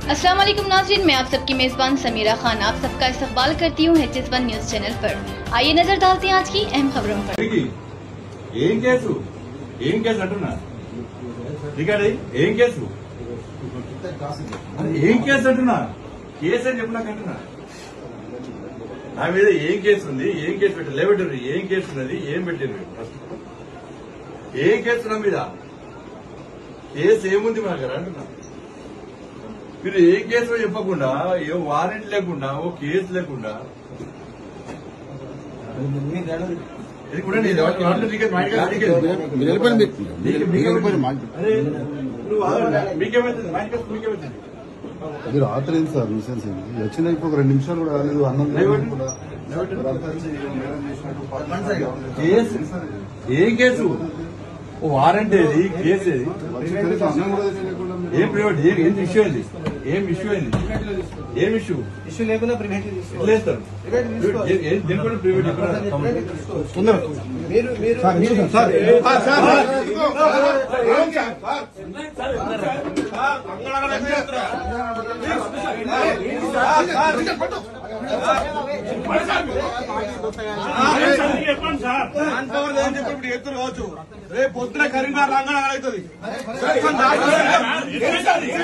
अस्सलाम वालेकुम नाजरीन मैं आप सबकी मेजबान समीरा खान आप सबका इस्तकबाल करती हूँ H S one news channel पर आइए नजर डालते हैं आज की अहम खबरों पर ఎవరికి? ఏం కేసు ఏం కేసు అంటున్నా రికార్డ్ అయ్యి ఏం కేసు అరే ఏం కేసు అంటున్నా కేసు అని చెప్పినాక అంటున్నా నా మీద ఏం కేసు ఉంది ఏం కేసు పెట్టారు లేబెట్టారు ఏం కేసు ఉన్నది ఏం పెట్టారు ఫస్ట్ ఏం కేసు నా మీద కేసు ఏముంది మా దగ్గర అంటున్నా మీరు ఏ కేసు చెప్పకుండా ఏ వారెంట్ లేకుండా ఓ కేసు లేకుండా ఇది కూడా నేను ఎవరికి వాటిలో టికెట్ మా ఇంటికి టికెట్ మీరు వెళ్ళిపోయింది మీరు మీకే- వెళ్ళిపోయింది మాకు అరే, నువ్వు ఆగు. మీకేమైతుంది మా ఇంటికి వస్తే మీకేమైతుంది మీరు ఆతలేదు సార్ మిషన్స్ వచ్చిన ఇప్పుడు ఒక రెండు నిమిషాలు కూడా రాలేదు అన్నం లేవండి. కూడా లేవండి. మీరంతా వచ్చి మేడం చేసినట్టు పాటు కేసు ఏం కేసు ఓ వారంట్ ఏది కేసు ఏది వచ్చి కనీసం అన్నం కూడా తెలియకుండా మీరు- ఏం ప్రైవేట్ ఏం ఏం ఇష్యూ ఏంది ఏం ఇష్యూ ఏంది ఏం ఇష్యూ ఇష్యూ లేకుండా ప్రివెంట్ ఎట్లా వేస్తారు ఏ- ఏ- దేని కూడా ప్రైవేట్ ఎక్కడ మీరు మీరు మ్యాన్ పవర్ లేదని చెప్పి ఇప్పుడు ఎత్తురు కావచ్చు రేపు పొద్దున కరీంనగర్ రంగన అవుతుంది